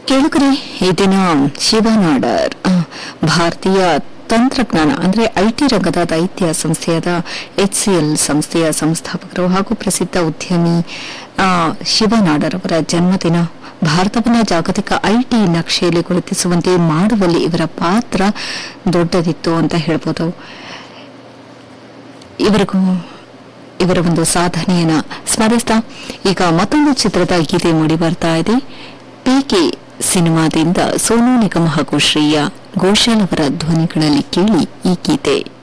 ಕೇಳುಗರೆ ಈ ದಿನ ಶಿವನಾಡರ್ ಆ, ಭಾರತೀಯ ತಂತ್ರಜ್ಞಾನ ಅಂದ್ರೆ ಐಟಿ ರಂಗದ ದೈತ್ಯ ಸಂಸ್ಥೆಯಾದ ಎಚ್ಸಿಎಲ್ ಸಂಸ್ಥೆಯ ಸಂಸ್ಥಾಪಕರು ಹಾಗೂ ಪ್ರಸಿದ್ಧ ಉದ್ಯಮಿ ಆ, ಶಿವನಾಡರ್ ಅವರ ಜನ್ಮದಿನ ಭಾರತವನ್ನ ಜಾಗತಿಕ ಐಟಿ ನಕ್ಷೆಯಲ್ಲಿ ಗುರುತಿಸುವಂತೆ ಮಾಡುವಲ್ಲಿ ಇವರ ಪಾತ್ರ ದೊಡ್ಡದಿತ್ತು ಅಂತ ಹೇಳ್ಬೋದು ಇವರಿಗೂ ಇವರ ಒಂದು ಸಾಧನೆಯನ್ನ ಸ್ಮರಿಸ್ತಾ ಈಗ ಮತ್ತೊಂದು ಚಿತ್ರದ ಗೀತೆ ಮೂಡಿ ಬರ್ತಾ ಇದೆ ಪಿಕೆ ಸಿನಿಮಾದಿಂದ ಸೋನು ನಿಗಮ ಹಾಗೂ ಶ್ರೇಯಾ ಘೋಷಾಲ್ ಅವರ ಧ್ವನಿಗಳಲ್ಲಿ ಕೇಳಿ ಈ ಗೀತೆ